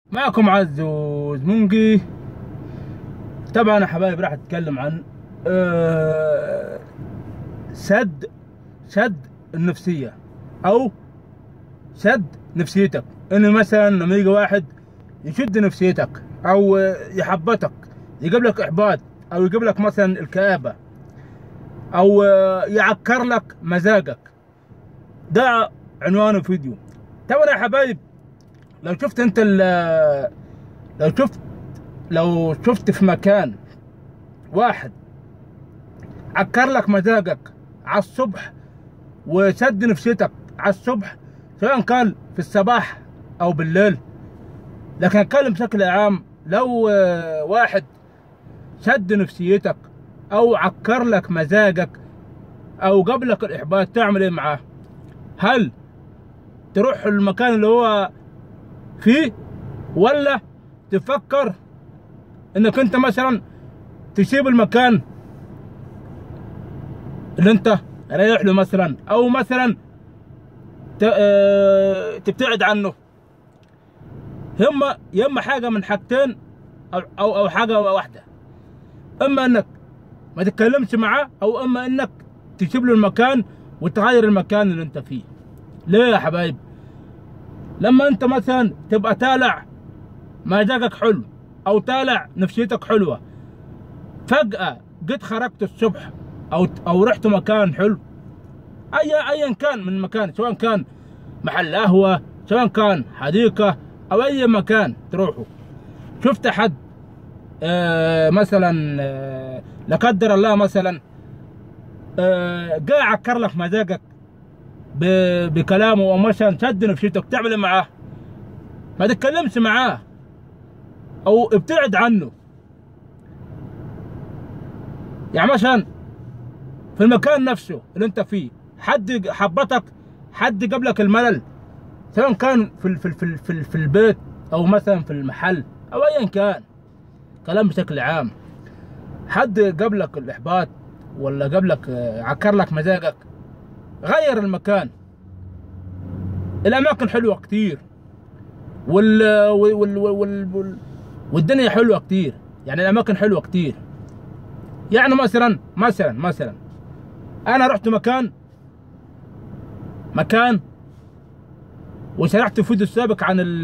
معكم عزوز منقي طبعا يا حبايب راح اتكلم عن آه، سد سد النفسية او سد نفسيتك ان مثلا لما يجي واحد يشد نفسيتك او يحبطك يجيب لك احباط او يجيب لك مثلا الكآبة او يعكر لك مزاجك ده عنوان الفيديو طبعا يا حبايب لو شفت انت ال- لو شفت لو شفت في مكان واحد عكر لك مزاجك على الصبح وسد نفسيتك على الصبح سواء كان في الصباح او بالليل لكن اتكلم بشكل عام لو آه، واحد سد نفسيتك او عكر لك مزاجك او جاب لك الاحباط تعمل ايه معاه هل تروح المكان اللي هو فيه ولا تفكر انك انت مثلا تسيب المكان اللي انت رايح له مثلا او مثلا ت- آه، تبتعد عنه يما يما حاجه من حاجتين او او, أو حاجه واحده اما انك ما تتكلمش معاه او اما انك تسيب له المكان وتغير المكان اللي انت فيه ليه يا حبايب لما انت مثلا تبقى طالع مزاجك حلو او طالع نفسيتك حلوه فجاه جيت خرجت الصبح او او رحت مكان حلو اي ايا كان من مكان سواء كان محل قهوه سواء كان حديقه او اي مكان تروحه شفت حد آه مثلا آه لا قدر الله مثلا آه جاي عكر لك مزاجك ب- بكلامه او مثلا شد نفسيتك تعمل إيه معاه ما تتكلمش معاه او ابتعد عنه يعني مثلا في المكان نفسه اللي انت فيه حد حبطك حد جاب لك الملل سواء كان في ال- في ال- في ال- في, ال- في البيت او مثلا في المحل او ايا كان كلام بشكل عام حد جاب لك الاحباط ولا جاب لك آه، عكر لك مزاجك غير المكان الاماكن حلوه كتير وال وال وال وال وال والدنيا حلوه كتير يعني الاماكن حلوه كتير يعني مثلا مثلا مثلا انا رحت مكان مكان وشرحت فيديو سابق عن ال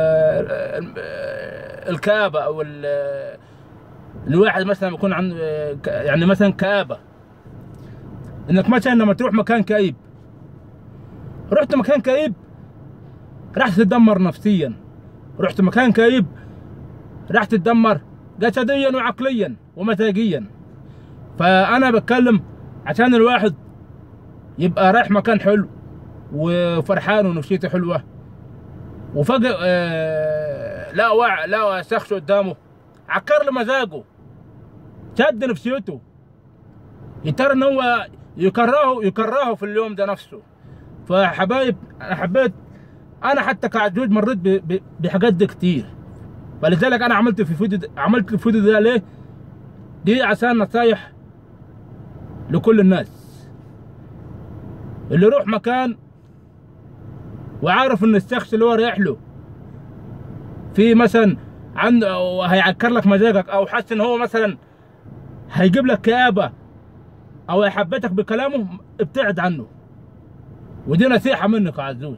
الكآبة او ال- الواحد مثلا يكون عنده يعني مثلا كآبة انك مثلا لما تروح مكان كئيب رحت مكان كئيب راح تتدمر نفسيا رحت مكان كئيب راح تتدمر جسديا وعقليا ومزاجيا فانا بتكلم عشان الواحد يبقى رايح مكان حلو وفرحان ونفسيته حلوه وفجأة آه، لا وع لا شخص قدامه عكر له مزاجه شد نفسيته يضطر ان هو يكرهه يكرهه في اليوم ده نفسه فحبايب انا حبيت انا حتى كعجوز مريت ب- ب- بحاجات دي كتير فلذلك انا عملت في فيديو ده- عملت الفيديو ده ليه؟ دي عشان نصايح لكل الناس اللي يروح مكان وعارف ان الشخص اللي هو رايح له في مثلا عنده أو هيعكر لك مزاجك او حاسس ان هو مثلا هيجيب لك كآبة او يحبتك بكلامه ابتعد عنه ودي نصيحة منك يا عزوز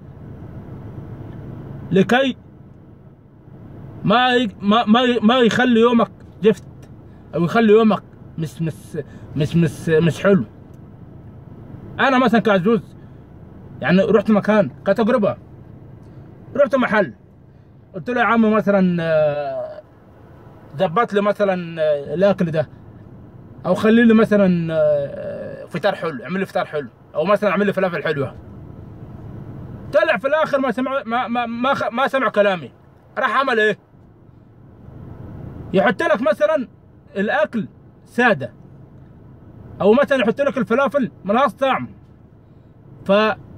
لكي ما ي- ما ما ي- ما يخلي يومك زفت او يخلي يومك مش مش مش مش مش حلو انا مثلا كعزوز يعني رحت مكان كتجربه رحت محل قلت له يا عم مثلا آه، ظبط لي مثلا آه، الاكل ده او خلي لي مثلا آه، فطار حلو اعمل لي فطار حلو او مثلا اعمل لي فلافل حلوه طلع في الاخر ما سمع ما ما ما, خ- ما سمع كلامي راح عمل ايه يحط لك مثلا الاكل ساده او مثلا يحط لك الفلافل ملهاش طعم ف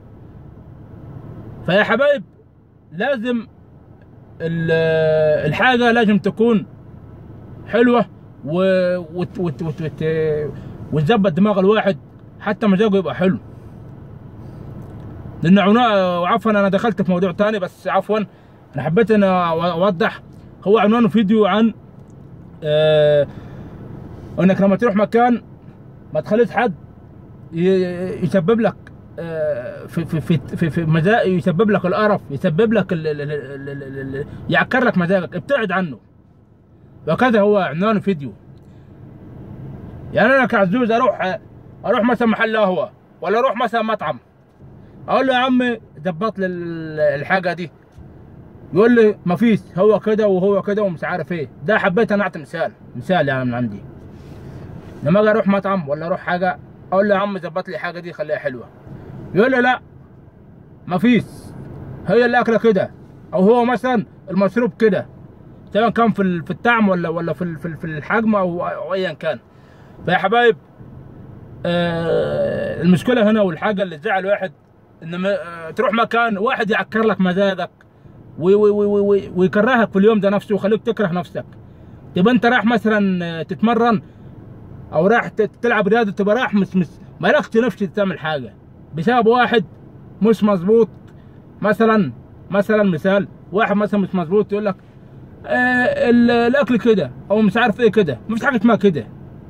فيا حبايب لازم ال- الحاجة لازم تكون حلوة و... وت... وت... وت... وت... وتظبط دماغ الواحد حتى مزاجه يبقى حلو لان عنا وعفوا انا دخلت في موضوع تاني بس عفوا انا حبيت ان اوضح هو عنوان فيديو عن آه انك لما تروح مكان ما تخليش حد ي- يسبب لك آه، في في في في, في مزاج يسبب لك القرف يسبب لك ال ال ال ال ال ال يعكر لك مزاجك ابتعد عنه وكذا هو عنوان الفيديو يعني انا كعزوز اروح اروح مثلا محل قهوه ولا اروح مثلا مطعم اقول له يا عمي ظبط لي ال- الحاجه دي يقول لي ما فيش هو كده وهو كده ومش عارف ايه ده حبيت انا اعطي مثال مثال يعني من عندي لما اجي اروح مطعم ولا اروح حاجه اقول له يا عم ظبط لي الحاجه دي خليها حلوه يقول لي لا ما فيش هي الاكله كده او هو مثلا المشروب كده سواء كان في ال- في الطعم ولا ولا في ال- في ال- في الحجم او أو ايا كان فيا حبايب آه المشكله هنا والحاجه اللي تزعل واحد ان ما- آه، تروح مكان واحد يعكر لك مزاجك وي- وي- وي- وي- ويكرهك في اليوم ده نفسه ويخليك تكره نفسك تبقى انت رايح مثلا آه، تتمرن او رايح ت- تلعب رياضه تبقى رايح مش مش مالكش نفس تعمل حاجه بسبب واحد مش مظبوط مثلا مثلا مثال واحد مثلا مش مظبوط يقول لك آه ال- الاكل كده او مش عارف ايه كده مفيش حاجه اسمها كده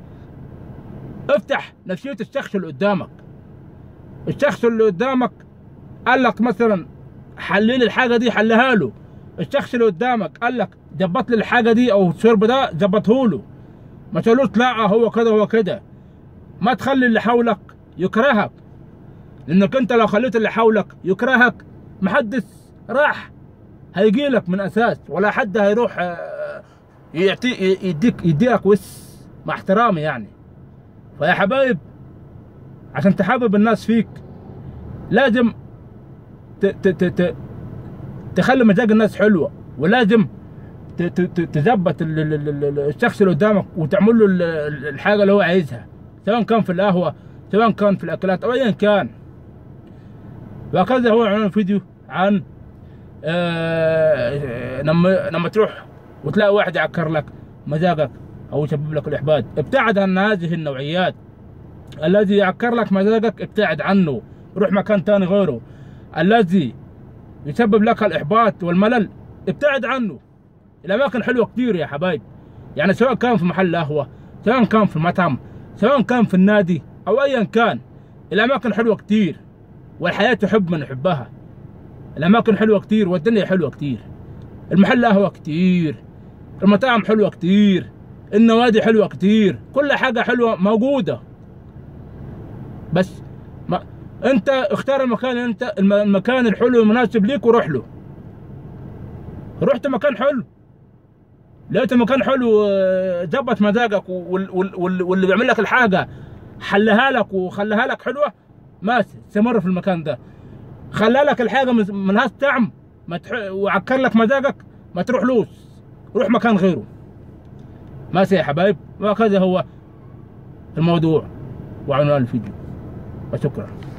افتح نفسيه الشخص اللي قدامك الشخص اللي قدامك قال لك مثلا حلل الحاجه دي حلها له الشخص اللي قدامك قال لك ظبط لي الحاجه دي او الشرب ده ظبطه له ما تقولوش لا هو كده هو كده ما تخلي اللي حولك يكرهك لانك انت لو خليت اللي حولك يكرهك محدش راح هيجي لك من اساس ولا حد هيروح آه، يعطي يديك يديك وس مع احترامي يعني فيا حبايب عشان تحبب الناس فيك لازم ت ت ت ت تخلي مزاج الناس حلوه ولازم ت- ت- ت- تظبط ال- ال- ال- ال- الشخص اللي قدامك وتعمل له ال- ال- الحاجه اللي هو عايزها سواء كان في القهوه سواء كان في الاكلات او ايا كان وهكذا هو عنوان الفيديو عن آه، لما لما تروح وتلاقي واحد يعكر لك مزاجك او يسبب لك الاحباط ابتعد عن هذه النوعيات الذي يعكر لك مزاجك ابتعد عنه روح مكان تاني غيره الذي يسبب لك الاحباط والملل ابتعد عنه الاماكن حلوه كتير يا حبايب يعني سواء كان في محل قهوه سواء كان في مطعم سواء كان في النادي او ايا كان الاماكن حلوه كتير والحياه تحب من يحبها الاماكن حلوه كتير والدنيا حلوه كتير المحل قهوه كتير المطاعم حلوه كتير النوادي حلوه كتير كل حاجه حلوه موجوده بس ما انت اختار المكان انت الم- المكان الحلو المناسب ليك وروح له رحت مكان حلو لقيت مكان حلو آه، ظبط مزاجك وال- وال- وال- واللي بيعمل لك الحاجه حلها لك وخليها لك حلوه ماشي استمر في المكان ده خلى لك الحاجه مز- ملهاش طعم ما تح... وعكر لك مزاجك ما تروحلوش روح مكان غيره ماشي يا حبايب وهكذا هو الموضوع وعنوان الفيديو وشكرا